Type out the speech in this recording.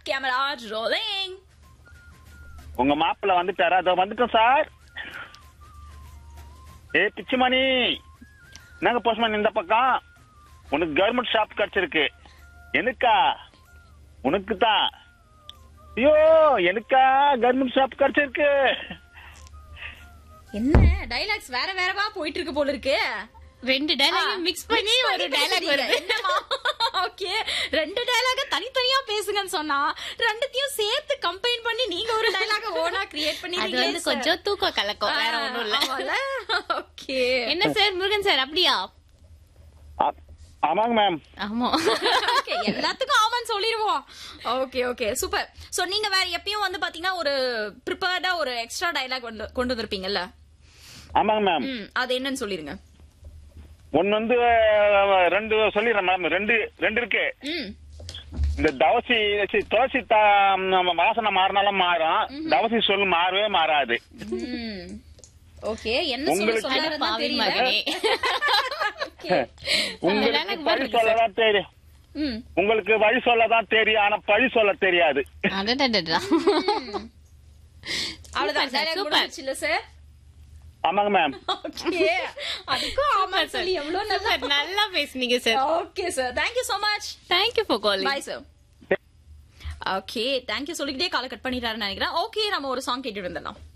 Camera rolling உங்க மாப்பிள்ள வந்துட்டாரா அதோ வந்துட்டோம் சார் ஏ பிச்சுமணி என்னங்க போஸ்ட்மேன் இந்த பக்கம் உனக்கு கவர்மெண்ட் ஷாப் கிடைச்சிருக்கு எனக்கா உனக்கு தான் ஐயோ எனக்கா கவர்மெண்ட் ஷாப் கிடைச்சிருக்கு என்ன டைலாக்ஸ் வேற வேறவா போயிட்டு இருக்கு போல இருக்கு ரெண்டு டைலாக் மிக்ஸ் பண்ணி ஒரு டைலாக் வருது ஓகே ரெண்டு டைலாக தனித்தனியா பேசுங்கன்னு சொன்னா ரெண்டுத்தையும் சேர்த்து கம்பைன் பண்ணி நீங்க ஒரு டைலாக ஓனா கிரியேட் பண்ணி அது வந்து கொஞ்சம் தூக்கம் கலக்கும் வேற ஒண்ணும் இல்ல ஓகே என்ன சார் முருகன் சார் அப்படியா ஆ- ஆமாங்க மேம் ஆமா ஓகே எல்லாத்துக்கும் ஆமான்னு சொல்லிடுவோம் ஓகே ஓகே சூப்பர் சோ நீங்க வேற எப்பயும் வந்து பாத்தீங்கன்னா ஒரு ப்ரிப்பேர்டா ஒரு எக்ஸ்ட்ரா டைலாக் கொண்டு கொண்டு வந்திருப்பீங்கல்ல ஆமாங்க மேம் ம் அது என்னன்னு சொல்லிருங்க ஒன்னு வந்து அஹ், ரெண்டு சொல்லிடுறேன் மேம் ரெண்டு ரெண்டு இருக்கு ம் இந்த தவசி சி, துளசி தா- நம்ம வாசனை மாறினாலும் மாறும் தவசி சொல் மாறவே மாறாது ம் ஓகே என்ன சொல்ல உங்களுக்கு- சொல்றாருன்னு பாவி தெரியல மகனே உங்களுக்கு dialogue பழி சொல்லதான் தெரியும் ம் உங்களுக்கு வழி சொல்லதான் தெரியும் ஆனா பழி சொல்ல தெரியாது அடடடடா. அவ்வளவுதான் sir, dialogue super. முடிஞ்சிருச்சு இல்ல சார் ஆமாங்க மேம் ஓகே அதுக்கும் ஆமா சொல்லி எவ்வளவு நல்லா Super, நல்லா பேசுனீங்க sir okay sir thank you so much thank you for calling bye sir okay thank you சொல்லிக்கிட்டே காலை கட் பண்ணிட்டாருன்னு நினைக்கிறேன் ஓகே நம்ம ஒரு சாங் கேட்டுட்டு வந்துடலாம்